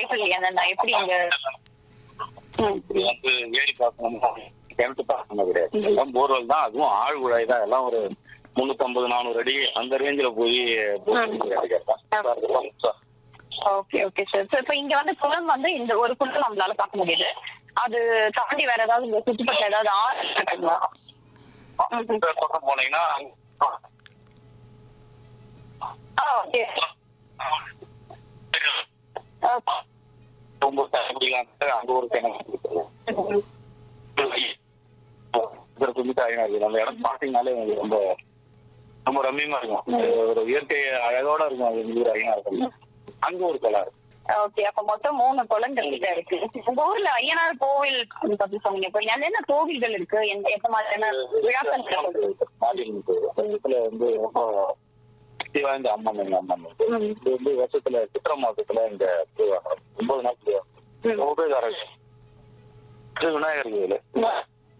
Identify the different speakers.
Speaker 1: நிலைகள் என்னென்ன எப்படி இங்க ம்.
Speaker 2: இப்படி வந்து ஏரி பார்க்கணும் கிணத்து பார்க்கணும் கிடையாது எல்லாம் போர்வெல் தான் அதுவும் ஆழ் குழாய் தான் எல்லாம் ஒரு முன்னூத்தம்பது நானூறு அடி அந்த ரேஞ்சில போய்
Speaker 1: ஓகே ஓகே சார் சார் இப்போ இங்க வந்து குளம் வந்து இந்த ஒரு குளம் நம்மளால பார்க்க முடியுது அது தாண்டி வேற ஏதாவது இந்த சுற்றுப்பட்ட ஏதாவது ஆறு இருக்குங்களா
Speaker 2: பக்கம் போனீங்கன்னா
Speaker 1: ஆ ஓகே
Speaker 2: ரொம்ப தண்ணிலாம் அங்க ஒரு கிணறு கொஞ்சம் தயங்கா இருக்கு அந்த இடம் பாத்தீங்கன்னாலே உங்களுக்கு ரொம்ப ரொம்ப ரம்மியமா இருக்கும் ஒரு இயற்கை அழகோட இருக்கும் அது வந்து ஒரு ஐயா இருக்கும் அங்க ஒரு குளம் இருக்கு
Speaker 1: ஓகே அப்ப மொத்தம் மூணு குளங்கள் கிட்ட இருக்கு உங்க ஊர்ல ஐயனார் கோவில் பத்தி சொன்னீங்க இப்போ என்னென்ன கோவில்கள் இருக்கு எந்த எந்த மாதிரியான விழாக்கள் நடக்குது?
Speaker 2: மாரியம்மன் கோயில் சமீபத்துல வந்து ரொம்ப சக்தி வாய்ந்த அம்மன் எங்க அம்மன் இருக்கு.
Speaker 1: ம்.
Speaker 2: இது வந்து வருஷத்துல சித்திர மாசத்துல இந்த திருவாரம் ஒன்பது நாள் திருவாரம்
Speaker 1: ம்.
Speaker 2: உபயதாரர் இது விநாயகர் கோயில்